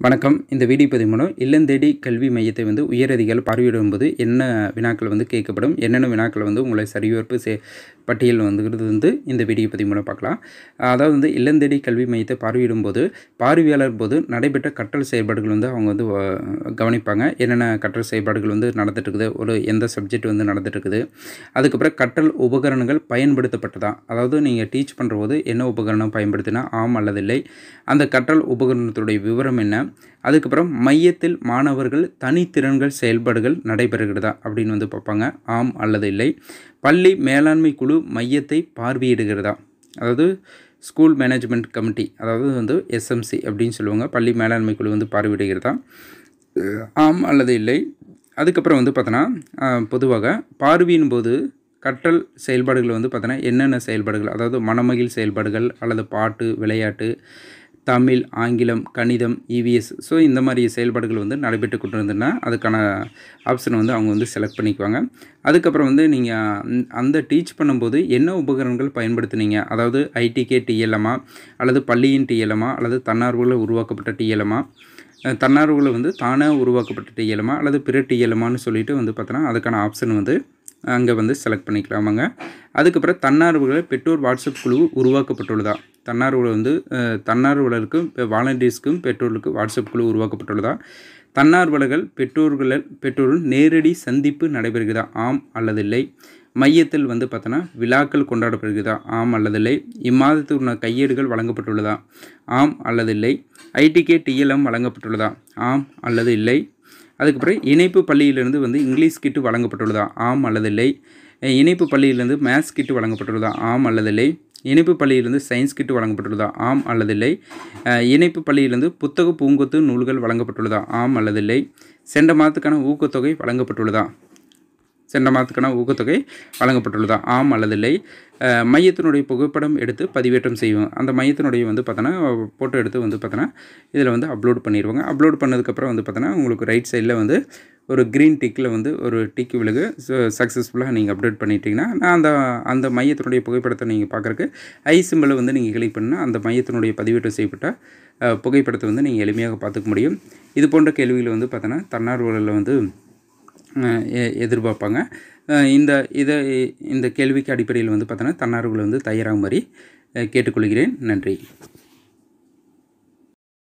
வணக்கம் இந்த வீடியோ பதிவு மூலம் இல்லந்தேடி கல்வி மையத்தை வந்து உயரதிகாரிகள் பார்வையிடும்போது என்ன வினாக்கள் வந்து கேட்கப்படும் என்னென்ன வினாக்கள் வந்து உங்களை சரிபார்ப்பு சே பட்டியல் வந்துகிறது வந்து இந்த வீடியோ பதிவு மூலம் பார்க்கலாம் அதாவது வந்து இல்லந்தேடி கல்வி மையத்தை பார்வையிடும்போது பார்வையாளர் போது நடைபெற்ற கற்றல் செயல்பாடுகள் வந்து அவங்க வந்து அஹ், கவனிப்பாங்க என்னென்ன கற்றல் செயல்பாடுகள் வந்து நடந்துட்டு இருக்குது ஒரு எந்த சப்ஜெக்ட் வந்து நடந்துட்டு இருக்குது அதுக்கப்புறம் கற்றல் உபகரணங்கள் பயன்படுத்தப்பட்டதா அதாவது நீங்கள் டீச் பண்ணுற போது என்ன உபகரணம் பயன்படுத்தினா ஆம் அல்லது இல்லை அந்த கற்றல் உபகரணத்துடைய விவரம் என்ன அதுக்கப்புறம் மையத்தில் மாணவர்கள் தனித்திறன்கள் செயல்பாடுகள் நடைபெறுகிறதா அப்படின்னு வந்து பார்ப்பாங்க ஆம் அல்லது இல்லை பள்ளி மேலாண்மை குழு மையத்தை பார்வையிடுகிறதா அதாவது ஸ்கூல் மேனேஜ்மெண்ட் கமிட்டி அதாவது வந்து எஸ்எம்சி அப்படின்னு சொல்லுவாங்க பள்ளி மேலாண்மை குழு வந்து பார்வையிடுகிறதா ஆம் அல்லது இல்லை அதுக்கப்புறம் வந்து பார்த்தோன்னா பொதுவாக பார்வையின் போது கற்றல் செயல்பாடுகள் வந்து பார்த்தோன்னா என்னென்ன செயல்பாடுகள் அதாவது மனமகிழ் செயல்பாடுகள் அல்லது பாட்டு விளையாட்டு தமிழ் ஆங்கிலம் கணிதம் இவிஎஸ் ஸோ இந்த மாதிரி செயல்பாடுகள் வந்து நடைபெற்று கொண்டு இருந்ததுன்னா அதுக்கான ஆப்ஷன் வந்து அவங்க வந்து செலக்ட் பண்ணிக்குவாங்க அதுக்கப்புறம் வந்து நீங்கள் அந்த டீச் பண்ணும்போது என்ன உபகரணங்கள் பயன்படுத்துனீங்க அதாவது ஐடிகே டிஎல்எம்மா அல்லது பள்ளியின் டிஎல்எம்மா அல்லது தன்னார்வல உருவாக்கப்பட்ட டிஎல்எம்மா தன்னார்வல வந்து தானாக உருவாக்கப்பட்ட டிஎல்எம்மா அல்லது பிற டிஎல்எம்மான்னு சொல்லிட்டு வந்து பார்த்தோன்னா அதுக்கான ஆப்ஷன் வந்து அங்கே வந்து செலக்ட் பண்ணிக்கலாமாங்க அதுக்கப்புறம் தன்னார்வலர் பெற்றோர் வாட்ஸ்அப் குழு உருவாக்கப்பட்டுள்ளதா தன்னார்வலர் வந்து அஹ், தன்னார்வலருக்கும் வாலண்டியர்ஸ்க்கும் பெற்றோர்களுக்கு வாட்ஸ்அப் குழு உருவாக்கப்பட்டுள்ளதா தன்னார்வலர்கள் பெற்றோர்கள் பெற்றோர்கள் நேரடி சந்திப்பு நடைபெறுகிறதா ஆம் அல்லது இல்லை மையத்தில் வந்து பார்த்தோன்னா விழாக்கள் கொண்டாடப்படுகிறதா ஆம் அல்லதில்லை இம்மாதத்துக்கான கையேடுகள் வழங்கப்பட்டுள்ளதா ஆம் அல்லதில்லை ஐடிகே டிஎல்எம் வழங்கப்பட்டுள்ளதா ஆம் அல்லது இல்லை அதுக்கப்புறம் இணைப்பு பள்ளியிலிருந்து வந்து இங்கிலீஷ் கிட்டு வழங்கப்பட்டுள்ளதா ஆம் அல்லதில்லை அஹ் இணைப்பு பள்ளியிலிருந்து மேத்ஸ் கிட்டு வழங்கப்பட்டுள்ளதா ஆம் அல்லதில்லை இணைப்பு பள்ளியிலிருந்து சயின்ஸ் கிட்டு வழங்கப்பட்டுள்ளதா ஆம் அல்லதில்லை அஹ் இணைப்பு பள்ளியிலிருந்து புத்தக பூங்கொத்து நூல்கள் வழங்கப்பட்டுள்ளதா ஆம் அல்லதில்லை சென்ற மாதத்துக்கான ஊக்கத்தொகை வழங்கப்பட்டுள்ளதா சென்ற மாதத்துக்கான ஊக்கத்தொகை வழங்கப்பட்டுள்ளதா ஆம் அல்லதில்லை அஹ் மையத்தினுடைய புகைப்படம் எடுத்து பதிவேற்றம் செய்வோம் அந்த மையத்தினுடைய வந்து பார்த்தோன்னா ஃபோட்டோ எடுத்து வந்து பார்த்தோன்னா இதில் வந்து அப்லோட் பண்ணிடுவாங்க அப்லோட் பண்ணதுக்கப்புறம் வந்து பார்த்தோன்னா உங்களுக்கு ரைட் சைடில் வந்து ஒரு க்ரீன் டிக்கில் வந்து ஒரு டிக் விழுகு சக்ஸஸ்ஃபுல்லாக நீங்கள் அப்டேட் பண்ணிட்டீங்கன்னா நான் அந்த அந்த மையத்தினுடைய புகைப்படத்தை நீங்கள் பார்க்குறக்கு ஐ சிம்பிளை வந்து நீங்கள் கிளிக் பண்ணால் அந்த மையத்தினுடைய பதிவேற்றம் செய்யப்பட்ட அஹ், புகைப்படத்தை வந்து நீங்கள் எளிமையாக பார்த்துக்க முடியும் இது போன்ற கேள்விகள் வந்து பார்த்தோன்னா தன்னார்வலரில் வந்து அஹ் எ- எதிர்பார்ப்பாங்க அஹ் இந்த இதை இந்த கேள்விக்கு அடிப்படையில் வந்து பார்த்தோன்னா தன்னார்வல வந்து தயாராகுமாறு அஹ் கேட்டுக்கொள்கிறேன் நன்றி